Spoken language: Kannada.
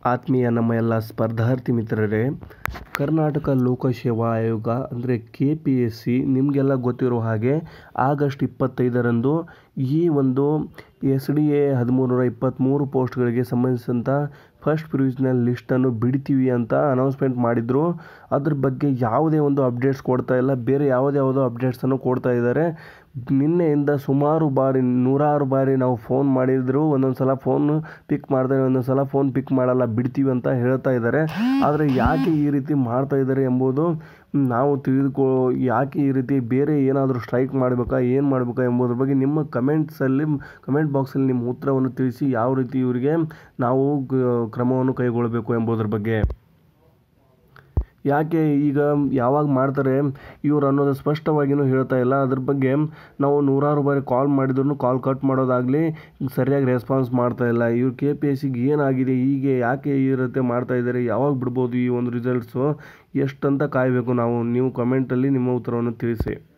ಆತ್ಮೀಯ ನಮ್ಮ ಎಲ್ಲ ಸ್ಪರ್ಧಾರ್ಥಿ ಮಿತ್ರರೇ ಕರ್ನಾಟಕ ಲೋಕಸೇವಾ ಆಯೋಗ ಅಂದರೆ ಕೆ ಪಿ ಎಸ್ ಸಿ ನಿಮಗೆಲ್ಲ ಗೊತ್ತಿರೋ ಹಾಗೆ ಆಗಸ್ಟ್ ಇಪ್ಪತ್ತೈದರಂದು ಈ ಒಂದು ಎಸ್ ಡಿ ಎ ಹದಿಮೂರರ ಇಪ್ಪತ್ತ್ಮೂರು ಪೋಸ್ಟ್ಗಳಿಗೆ ಸಂಬಂಧಿಸಿದಂಥ ಫಸ್ಟ್ ಪ್ರಿವಿಷನಲ್ ಲಿಸ್ಟನ್ನು ಬಿಡ್ತೀವಿ ಅಂತ ಅನೌನ್ಸ್ಮೆಂಟ್ ಮಾಡಿದರು ಅದ್ರ ಬಗ್ಗೆ ಯಾವುದೇ ಒಂದು ಅಪ್ಡೇಟ್ಸ್ ಕೊಡ್ತಾ ಇಲ್ಲ ಬೇರೆ ಯಾವುದೇ ಯಾವುದೋ ಅಪ್ಡೇಟ್ಸನ್ನು ಕೊಡ್ತಾ ಇದ್ದಾರೆ ನಿನ್ನೆಯಿಂದ ಸುಮಾರು ಬಾರಿ ನೂರಾರು ಬಾರಿ ನಾವು ಫೋನ್ ಮಾಡಿದ್ರು ಒಂದೊಂದು ಸಲ ಫೋನ್ ಪಿಕ್ ಮಾಡ್ತಾರೆ ಒಂದೊಂದು ಸಲ ಫೋನ್ ಪಿಕ್ ಮಾಡಲ್ಲ ಬಿಡ್ತೀವಿ ಅಂತ ಹೇಳ್ತಾ ಇದ್ದಾರೆ ಆದರೆ ಯಾಕೆ ಈ ರೀತಿ ಮಾಡ್ತಾ ಇದ್ದಾರೆ ಎಂಬುದು ನಾವು ತಿಳಿದುಕೋ ಯಾಕೆ ಈ ರೀತಿ ಬೇರೆ ಏನಾದರೂ ಸ್ಟ್ರೈಕ್ ಮಾಡಬೇಕಾ ಏನು ಮಾಡಬೇಕಾ ಎಂಬುದ್ರ ಬಗ್ಗೆ ನಿಮ್ಮ ಕಮೆಂಟ್ಸಲ್ಲಿ ಕಮೆಂಟ್ ಬಾಕ್ಸಲ್ಲಿ ನಿಮ್ಮ ಉತ್ತರವನ್ನು ತಿಳಿಸಿ ಯಾವ ರೀತಿ ಇವರಿಗೆ ನಾವು ಗ- ಕ್ರಮವನ್ನು ಕೈಗೊಳ್ಳಬೇಕು ಎಂಬುದ್ರ ಬಗ್ಗೆ ಯಾಕೆ ಈಗ ಯಾವಾಗ ಮಾಡ್ತಾರೆ ಇವ್ರು ಅನ್ನೋದು ಸ್ಪಷ್ಟವಾಗಿಯೂ ಹೇಳ್ತಾ ಇಲ್ಲ ಅದ್ರ ಬಗ್ಗೆ ನಾವು ನೂರಾರು ಬಾರಿ ಕಾಲ್ ಮಾಡಿದ್ರು ಕಾಲ್ ಕಟ್ ಮಾಡೋದಾಗಲಿ ಸರಿಯಾಗಿ ರೆಸ್ಪಾನ್ಸ್ ಮಾಡ್ತಾ ಇಲ್ಲ ಇವ್ರು ಕೆ ಪಿ ಎಸ್ ಸಿಗೆ ಏನಾಗಿದೆ ಹೀಗೆ ಯಾಕೆ ಈ ರೀತಿ ಮಾಡ್ತಾ ಇದ್ದಾರೆ ಯಾವಾಗ ಬಿಡ್ಬೋದು ಈ ಒಂದು ರಿಸಲ್ಟ್ಸು ಎಷ್ಟಂತ ಕಾಯಬೇಕು ನಾವು ನೀವು ಕಮೆಂಟಲ್ಲಿ ನಿಮ್ಮ ಉತ್ತರವನ್ನು ತಿಳಿಸಿ